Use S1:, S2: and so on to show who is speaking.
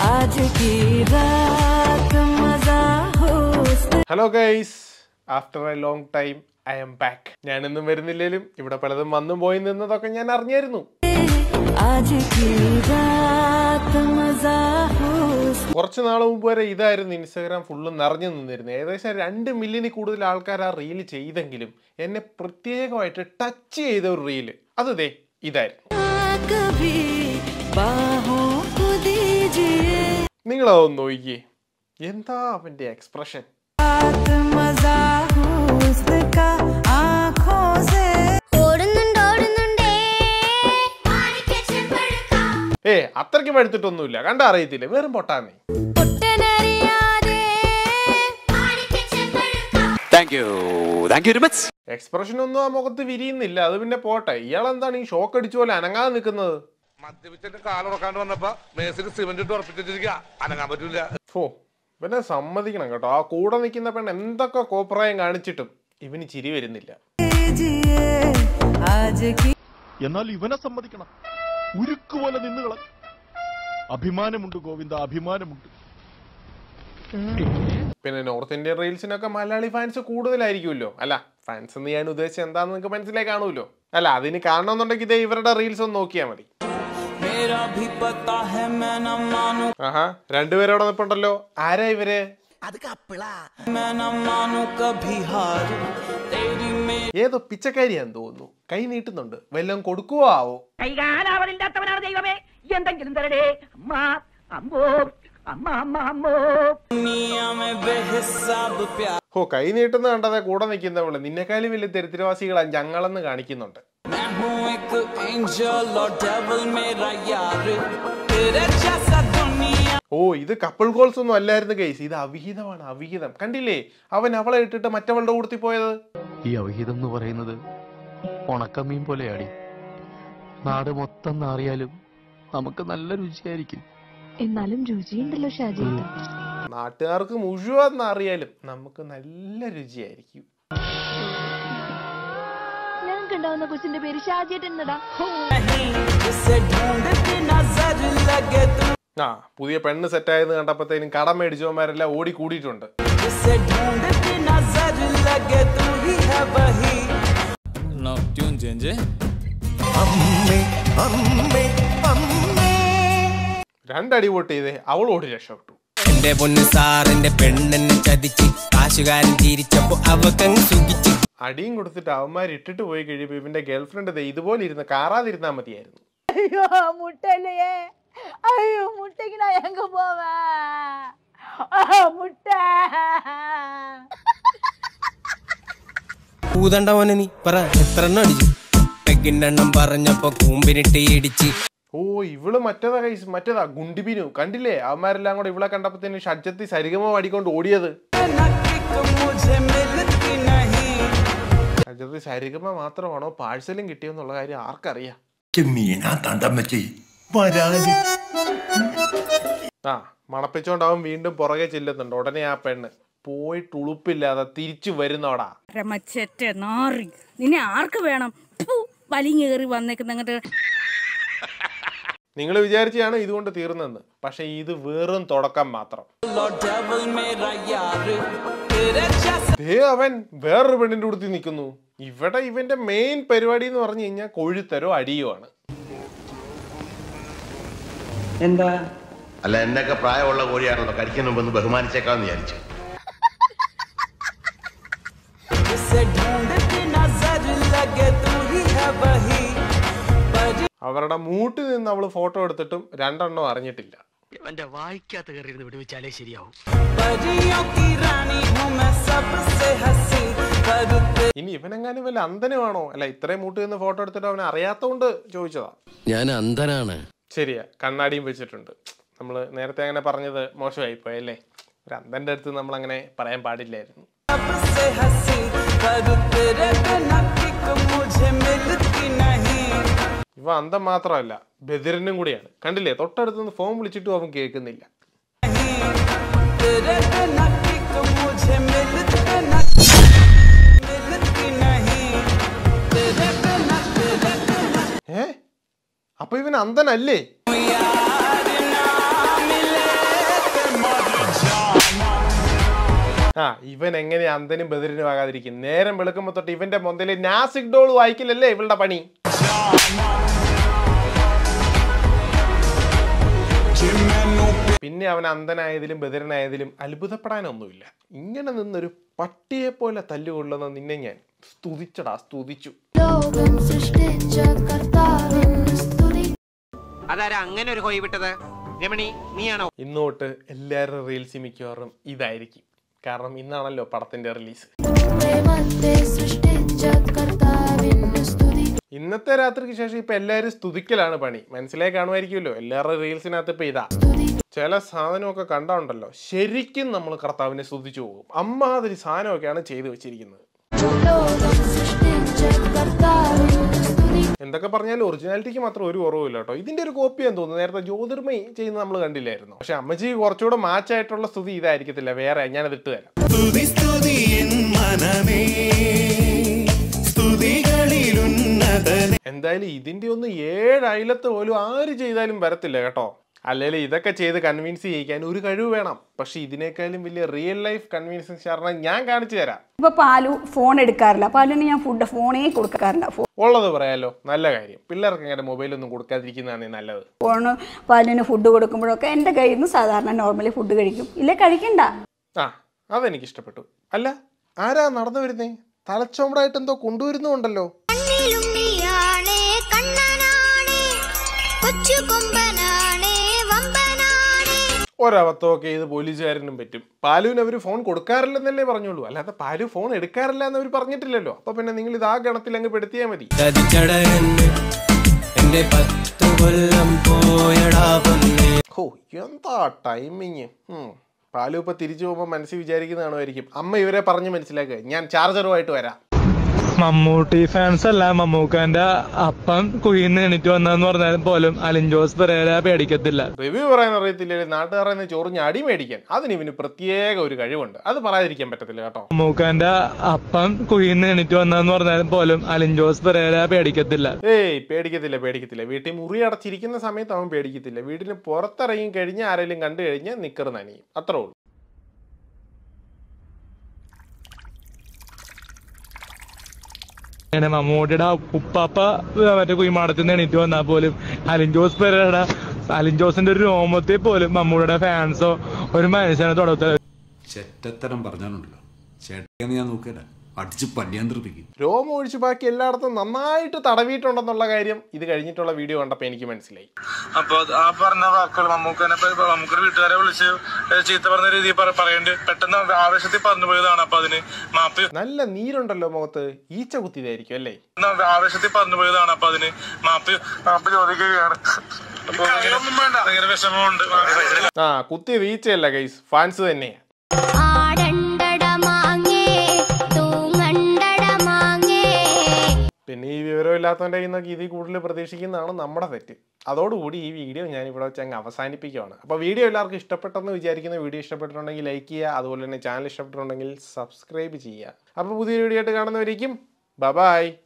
S1: आज की रात मजा हो
S2: hello guys after a long time I'm back ഞാൻ ഇന്നും വരുന്നില്ലേലും ഇവിടെ പലതും വന്നും പോയി നിന്നതൊക്കെ ഞാൻ അറിഞ്ഞായിരുന്നു
S1: आज की रात मजा हो
S2: കുറച്ച് നാൾ മുമ്പ് വരെ ഇതായിരുന്നു ഇൻസ്റ്റാഗ്രാം ഫുള്ള് നിറഞ്ഞു നിന്നിരുന്നത് ഏകദേശം രണ്ട് മില്യണിൽ കൂടുതൽ ആൾക്കാർ ആ റീല് ചെയ്തെങ്കിലും എന്നെ പ്രത്യേകമായിട്ട് ടച്ച് ചെയ്ത ഒരു റീല് അത് ദേ ഇതായിരുന്നു
S1: कभी बाहों को दीजिए
S2: നിങ്ങളതൊന്ന് നോക്കിയേ എന്താ അവന്റെ എക്സ്പ്രഷൻ
S1: रात मजा हुस्न का आंखों से
S3: ഓടുന്നുണ്ട് ഓടുന്നുണ്ടേ മാണിക്യച്ചെമ്പഴുക്ക
S2: ഏ അത്രയ്ക്ക് പഴുത്തിട്ടൊന്നുമില്ല കണ്ട അറിയത്തില്ല വെറും പൊട്ടാന്നേ
S1: പൊട്ടനറിയാതെ
S3: മാണിക്യച്ചെമ്പഴുക്ക
S4: thank you thank you very much
S2: expression ഒന്നും ആ മുഖത്ത് വിരിയുന്നില്ല അത് പിന്നെ പോട്ടെ ഇയാൾ എന്താണ് ഈ ഷോക്ക് അടിച്ച പോലെ അനങ്ങാതെ നിൽക്കുന്നത്
S5: മദ്യപിച്ചിട്ട് കാലുറക്കാണ്ട് വന്നപ്പോ മേസിൽ സിമന്റ് ഇട്ട് ഉറപ്പിച്ചിട്ടിരിക്കുക അനങ്ങാൻ പറ്റൂല
S2: ഫോ ഇവനെ സമ്മതിക്കണം കേട്ടോ ആ കൂടെ നിൽക്കുന്ന പെണ്ണ് എന്തൊക്കെ കോപ്രായം കാണിച്ചിട്ടും ഇവന് ചിരി വരുന്നില്ല
S1: दीजिए आज की
S6: എന്നാൽ ഇവനെ സമ്മതിക്കണം ഉരുക്കുപോലെ നിന്നുകള അഭിമാനമുണ്ട് ഗോവിന്ദ അഭിമാനമുണ്ട്
S2: പിന്നെ നോർത്ത് ഇന്ത്യൻ റീൽസിനൊക്കെ മലയാളി ഫാൻസ് കൂടുതലായിരിക്കുമല്ലോ അല്ല ഫാൻസ് എന്ന് ഞാൻ ഉദ്ദേശിച്ചത് എന്താന്ന് നിങ്ങൾക്ക് മനസ്സിലായി കാണുമല്ലോ അല്ല അതിന് കാണണമെന്നുണ്ടെങ്കിൽ ഇതേ ഇവരുടെ റീൽസ് ഒന്ന് നോക്കിയാൽ മതി ആഹാ രണ്ടുപേരോടെ നിൽപ്പുണ്ടല്ലോ ആരാ ഇവര് ഏതോ പിച്ചക്കാരിയാന്ന് തോന്നുന്നു കൈ നീട്ടുന്നുണ്ട് വല്ലതും കൊടുക്കുവോ ആവോ
S7: കൈകാലാവതില്ലാത്തവനാണ് ദൈവമേ എന്തെങ്കിലും തരടേ അമ്മ അമ്മോ അമ്മ അമ്മ അമ്മോ
S2: ഹോ കൈ നീട്ടുന്ന കണ്ടതേ കൂടെ നിൽക്കുന്നവള് നിന്നെക്കാളും വലിയ ദരിദ്രവാസികളാ ഞങ്ങളെന്ന് കാണിക്കുന്നുണ്ട് ഓ ഇത് കപ്പിൾ ഗോൾസ് ഒന്നും അല്ലായിരുന്നു ഗൈസ് ഇത് അവിഹിതമാണ് അവിഹിതം കണ്ടില്ലേ അവൻ അവളെ ഇട്ടിട്ട് മറ്റവളുടെ കൂടത്തി പോയത്
S8: ഈ അവിഹിതം എന്ന് പറയുന്നത് ഉണക്കമീൻ പോലെയാടി നാട് മൊത്തം നാറിയാലും നമുക്ക് നല്ല രുചിയായിരിക്കും
S9: എന്നാലും രുചിയുണ്ടല്ലോ ഷാജി
S2: നാട്ടുകാർക്ക് മുഴുവൻ അറിയാലും നമുക്ക് നല്ല രുചിയായിരിക്കും
S9: ഞങ്ങൾക്ക് ഉണ്ടാവുന്ന കൊച്ചിന്റെ പേര് ഷാജിയേട്ടൻ എന്നടാ
S2: ആ പുതിയ പെണ്ണ് സെറ്റായെന്ന് കണ്ടപ്പോഴത്തേനും കടം മേടിച്ചവന്മാരെല്ലാം ഓടി കൂടിയിട്ടുണ്ട് രണ്ടടി വോട്ട് ചെയ്തേ അവൾ ഓടി രക്ഷപ്പെട്ടു
S10: എന്റെ പൊന്ന് സാറിന്റെ പെണ്ണെന്നെ ചതിച്ച് കാശുകാരൻ ചിരിച്ചപ്പോ അവക്കങ്ങ് സുഖിച്ച്
S2: അടിയും കൊടുത്തിട്ട് അവന്മാർ ഇട്ടിട്ട് പോയി കഴിയുമ്പോൾ ഇവന്റെ ഗേൾഫ്രണ്ട് ദേ ഇതുപോലെ ഇരുന്ന് കാറാതിരുന്നാ മതിയായിരുന്നു
S9: ஐயோ முட்டை இல்லையே ஐயோ முட்டைக்கு நான் எங்க போவேன் ஆ, முட்டை
S10: പൂതണ്ടവനെ നീ പറ എത്ര എണ്ണം അടിച്ചു പെഗിന്റെ എണ്ണം പറഞ്ഞപ്പോ കൂമ്പിനിട്ട് ഇടിച്ച്
S2: ഓ ഇവള് മറ്റേതാ കൈസ് മറ്റേതാ ഗുണ്ടിബിനു കണ്ടില്ലേ അവന്മാരെല്ലാം കൂടെ ഇവളെ കണ്ടപ്പോഴത്തേനും ഷഡ്ജത്തി സരിഗമ പാടിക്കൊണ്ട് ഓടിയത് ഷഡ്ജത്തി സരിഗമ മാത്രമാണോ പാഴ്സലും കിട്ടിയെന്നുള്ള കാര്യം ആർക്കറിയാം
S11: മീനാ തണ്ടമ്മച്ചി വരാന്
S2: ആ മണപ്പിച്ചോണ്ട് അവൻ വീണ്ടും പുറകെ ചെല്ലുന്നുണ്ട് ഉടനെ ആ പെണ്ണ് പോയിട്ട് ഉളുപ്പില്ലാതെ തിരിച്ചു വരുന്നോടാ
S7: രമച്ചറ്റ നാറി നിന്നെ ആർക്ക് വേണം വലിങ്ങേറി വന്നേക്കുന്ന അങ്ങോട്ട്
S2: നിങ്ങൾ വിചാരിച്ചാണ് ഇതുകൊണ്ട് തീർന്നെന്ന് പക്ഷെ ഇത് വെറും തുടക്കം മാത്രം ദേ അവൻ വേറൊരു പെണ്ണിന്റെ കൂടത്തി നിൽക്കുന്നു ഇവിടെ ഇവന്റെ മെയിൻ പരിപാടി എന്ന് പറഞ്ഞു കഴിഞ്ഞാൽ കൊഴുത്തരോ അടിയോ ആണ്
S12: എന്താ
S11: അല്ല എന്നൊക്കെ പ്രായമുള്ള കോഴിയാണല്ലോ കഴിക്കുന്ന മുമ്പ് ഒന്ന് ബഹുമാനിച്ചേക്കാന്ന് വിചാരിച്ചു
S2: അവരുടെ മൂട്ടിൽ നിന്ന് അവള് ഫോട്ടോ എടുത്തിട്ടും രണ്ടെണ്ണം അറിഞ്ഞിട്ടില്ല
S8: എന്റെ വായിക്കാത്ത കയറി ഇരുന്ന് വിടുവിച്ചാലേ ശരിയാവും
S2: ഇനി ഇവനെങ്ങാനും വല്ല അന്തനുമാണോ അല്ല ഇത്രയും മൂട്ടിൽ നിന്ന് ഫോട്ടോ എടുത്തിട്ട് അവനെ അറിയാത്തോണ്ട് ചോദിച്ചതാ
S8: ഞാൻ അന്ധനാണ്
S2: ശരിയാ കണ്ണാടിയും വെച്ചിട്ടുണ്ട് നമ്മൾ നേരത്തെ അങ്ങനെ പറഞ്ഞത് മോശമായി പോയല്ലേ ഒരു അന്തന്റെ അടുത്ത് നമ്മൾ അങ്ങനെ പറയാൻ പാടില്ലായിരുന്നു ഇവ അന്തം മാത്രമല്ല ബദിരനും കൂടിയാണ് കണ്ടില്ലേ തൊട്ടടുത്ത് നിന്ന് ഫോൺ വിളിച്ചിട്ടും അവൻ കേൾക്കുന്നില്ല ഏ അപ്പൊ ഇവൻ അന്തനല്ലേ ആ ഇവൻ എങ്ങനെ അന്തനും ബദിരനും ആകാതിരിക്കും നേരം വെളുക്കുമ്പോ തൊട്ട് ഇവന്റെ മൊന്തയില് നാസിക് ഡോൾ വായിക്കില്ലല്ലേ ഇവളുടെ പണി പിന്നെ അവൻ അന്ധനായതിലും ബദിരനായതിലും അത്ഭുതപ്പെടാനൊന്നുമില്ല ഇങ്ങനെ നിന്നൊരു പട്ടിയെ പോലെ തല്ലുകൊള്ളുന്ന നിന്നെ ഞാൻ സ്തുതിച്ചടാ സ്തുതിച്ചു
S3: ലോകം സൃഷ്ടിച്ച കർത്താവിന് സ്തുതി
S10: അതാരാ അങ്ങനെ ഒരു ഹോയി വിട്ടത് രമണി നീയാണോ
S2: ഇന്നോട്ട് എല്ലാവരുടെ റീൽസ് മിക്കവാറും ഇതായിരിക്കും കാരണം ഇന്നാണല്ലോ പടത്തിന്റെ റിലീസ്
S3: പ്രേമത്തെ സൃഷ്ടിച്ച കർത്താവിന് സ്തുതി
S2: ഇന്നത്തെ രാത്രിക്ക് ശേഷം ഇപ്പൊ എല്ലാവരും സ്തുതിക്കലാണ് പണി മനസ്സിലായി കാണുമായിരിക്കുമല്ലോ എല്ലാവരുടെ റീൽസിനകത്ത് ഇപ്പൊ ഇതാ ചില സാധനമൊക്കെ കണ്ടാണ്ടല്ലോ ശരിക്കും നമ്മൾ കർത്താവിനെ സ്തുതിച്ചു പോകും അമ്മാതിരി സാധനമൊക്കെയാണ് ചെയ്തു വെച്ചിരിക്കുന്നത്
S3: ലോകം സൃഷ്ടിച്ച കർത്താവിന് സ്തുതി
S2: എന്തൊക്കെ പറഞ്ഞാലും ഒറിജിനാലിറ്റിക്ക് മാത്രം ഒരു കുറവില്ല കേട്ടോ ഇതിന്റെ ഒരു കോപ്പിയാന്ന് തോന്നുന്നു നേരത്തെ ജ്യോതിർമയി ചെയ്യുന്നത് നമ്മൾ കണ്ടില്ലായിരുന്നു പക്ഷെ അമ്മച്ചി കുറച്ചുകൂടെ മാച്ച് ആയിട്ടുള്ള സ്തുതി ഇതായിരിക്കത്തില്ല വേറെ ഞാനത് ഇട്ട് തരാം
S12: സ്തുതി സ്തുതി എൻ മനമേ സ്തുതികളിലുന്നതനെ
S2: എന്തായാലും ഇതിന്റെ ഒന്ന് ഏഴ് അയലത്ത് പോലും ആര് ചെയ്താലും വരത്തില്ല കേട്ടോ അല്ലെങ്കിൽ ഇതൊക്കെ ചെയ്ത് കൺവിൻസ് ചെയ്യിക്കാൻ ഒരു കഴിവ് വേണം പക്ഷെ ഇതിനേക്കാളും വലിയ റിയൽ ലൈഫ് കൺവിൻസിങ് കാരണം ഞാൻ കാണിച്ചു തരാം
S9: ഇപ്പൊ പാലു ഫോൺ എടുക്കാറില്ല പാലുവിന് ഞാൻ ഫുഡ് ഫോണേ കൊടുക്കാറില്ല
S2: ഉള്ളത് പറയാലോ നല്ല കാര്യം പിള്ളേർക്ക് അങ്ങനെ മൊബൈലൊന്നും കൊടുക്കാതിരിക്കുന്നതാണ് നല്ലത്
S9: ഫോണ് പാലിന് ഫുഡ് കൊടുക്കുമ്പോഴൊക്കെ എൻ്റെ കയ്യിൽ നിന്ന് സാധാരണ നോർമലി ഫുഡ് കഴിക്കും ഇല്ലേ കഴിക്കണ്ട
S2: ആ അതെനിക്ക് ഇഷ്ടപ്പെട്ടു അല്ല ആരാ നടന്നു വരുന്നേ തലച്ചോമ്പടായിട്ട് എന്തോ കൊണ്ടുവരുന്നുണ്ടല്ലോ
S3: കണ്ണിലുണ്ണിയാണേ കണ്ണനാണേ കൊച്ചു കൊമ്പനാണേ വമ്പനാണേ
S2: ഒരബദ്ധമൊക്കെ ഇത് പോലീസുകാരനും പറ്റും പാലുവിന് അവർ ഫോൺ കൊടുക്കാറില്ലെന്നല്ലേ പറഞ്ഞുള്ളൂ അല്ലാതെ പാലു ഫോൺ എടുക്കാറില്ല എന്ന് അവർ പറഞ്ഞിട്ടില്ലല്ലോ അപ്പൊ പിന്നെ നിങ്ങൾ ഇത് ആ ഗണത്തിൽ അങ്ങ് പെടുത്തിയാൽ മതി
S10: ചതിച്ചടയെന്ന് എന്റെ പത്തു കൊല്ലം പോയടാ പൊന്നേ
S2: ഹോ എന്താ ടൈമിങ് പാലു ഇപ്പൊ തിരിച്ചു പോകുമ്പോൾ മനസ്സിൽ വിചാരിക്കുന്നതാണോയിരിക്കും അമ്മ ഇവരെ പറഞ്ഞ് മനസ്സിലാക്കുക ഞാൻ ചാർജറുമായിട്ട് വരാം
S13: മമ്മൂട്ടി ഫാൻസ് അല്ല മമ്മൂക്കാന്റെ അപ്പം കുഴിന്ന് എണീറ്റ് വന്നെന്ന് പറഞ്ഞാൽ പോലും അലിൻ ജോസ് പെരേര പേടിക്കത്തില്ല
S2: റിവ്യൂ പറയാൻ അറിയത്തില്ലേ നാട്ടുകാരെ നിന്ന് ചൊറിഞ്ഞ് അടി മേടിക്കാൻ അതിന് ഇവന് പ്രത്യേക ഒരു കഴിവുണ്ട് അത് പറയാതിരിക്കാൻ പറ്റത്തില്ല കേട്ടോ
S13: മമ്മൂക്കാന്റെ അപ്പം കുഴിന്ന് എണീറ്റ് വന്നെന്ന് പറഞ്ഞാൽ പോലും അലിൻ ജോസ് പെരേര പേടിക്കത്തില്ല
S2: ഏയ് പേടിക്കത്തില്ല പേടിക്കത്തില്ല വീട്ടിൽ മുറി അടച്ചിരിക്കുന്ന സമയത്ത് അവൻ പേടിക്കത്തില്ല വീടിന് പുറത്തിറങ്ങി കഴിഞ്ഞ് ആരെങ്കിലും കണ്ടു കഴിഞ്ഞാൽ നിക്കറ് നനയും അത്രേ ഉള്ളൂ
S13: അങ്ങനെ മമ്മൂട്ടിയുടെ ഉപ്പാപ്പ മറ്റേ കുഴിമാടത്തിൽ നിന്ന് എണീറ്റ് വന്നാൽ പോലും അലിൻ ജോസ് പെരേര അലിൻ ജോസിന്റെ ഒരു രോമത്തിൽ പോലും മമ്മൂട്ടിയുടെ ഫാൻസോ ഒരു മനുഷ്യനെ തൊടത്ത
S14: ചെറ്റത്തരം പറഞ്ഞാലുണ്ടല്ലോ ചേട്ടനെ ഞാൻ നോക്കില്ല അടിച്ച് പല്ലിയാന്ത്രിപ്പിക്കും
S2: രോമം ഒഴിച്ച് ബാക്കി എല്ലായിടത്തും നന്നായിട്ട് തടവിയിട്ടുണ്ടെന്നുള്ള കാര്യം ഇത് കഴിഞ്ഞിട്ടുള്ള വീഡിയോ കണ്ടപ്പോൾ എനിക്ക് മനസ്സിലായി
S15: അപ്പൊ ആ പറഞ്ഞ വാക്കുകൾ മമ്മൂക്കനെ മമ്മൂക്കയുടെ വീട്ടുകാരെ വിളിച്ച് ഏഹ് ചീത്ത പറഞ്ഞ രീതിയിൽ പറ- പറയണ്ട് പെട്ടെന്ന് ആവേശത്തിൽ പറഞ്ഞു പോയതാണ് അപ്പൊ അതിന് മാപ്പ്
S2: നല്ല നീരുണ്ടല്ലോ മുഖത്ത് ഈച്ച കുത്തിയതായിരിക്കും അല്ലേ
S15: ആവേശത്തിൽ പറഞ്ഞു പോയതാണ് അപ്പൊ അതിന് മാപ്പ് മാപ്പ് ചോദിക്കുകയാണ് അപ്പൊ ഭയങ്കര- ഭയങ്കര വിഷമമുണ്ട്
S2: ആ കുത്തിയത് ഈച്ചയല്ല ഗൈസ് ഫാൻസ് തന്നെയാ
S3: ആടണ്ടട മാങ്ങേ തൂങ്ങണ്ടട മാങ്ങേ
S2: പിന്നെ ഈ വിവരമില്ലാത്തവൻ്റെ കയ്യിൽ നിന്നൊക്കെ ഇതിൽ കൂടുതൽ പ്രതീക്ഷിക്കുന്നതാണ് നമ്മുടെ തെറ്റ് അതോടുകൂടി ഈ വീഡിയോ ഞാൻ ഇവിടെ വെച്ച് അങ്ങ് അവസാനിപ്പിക്കുകയാണ് അപ്പോൾ വീഡിയോ എല്ലാവർക്കും ഇഷ്ടപ്പെട്ടെന്ന് വിചാരിക്കുന്ന വീഡിയോ ഇഷ്ടപ്പെട്ടിട്ടുണ്ടെങ്കിൽ ലൈക്ക് ചെയ്യുക അതുപോലെ തന്നെ ചാനൽ ഇഷ്ടപ്പെട്ടിട്ടുണ്ടെങ്കിൽ സബ്സ്ക്രൈബ് ചെയ്യുക അപ്പോൾ പുതിയ വീഡിയോ ആയിട്ട് കാണുന്നവരേക്കും ബൈ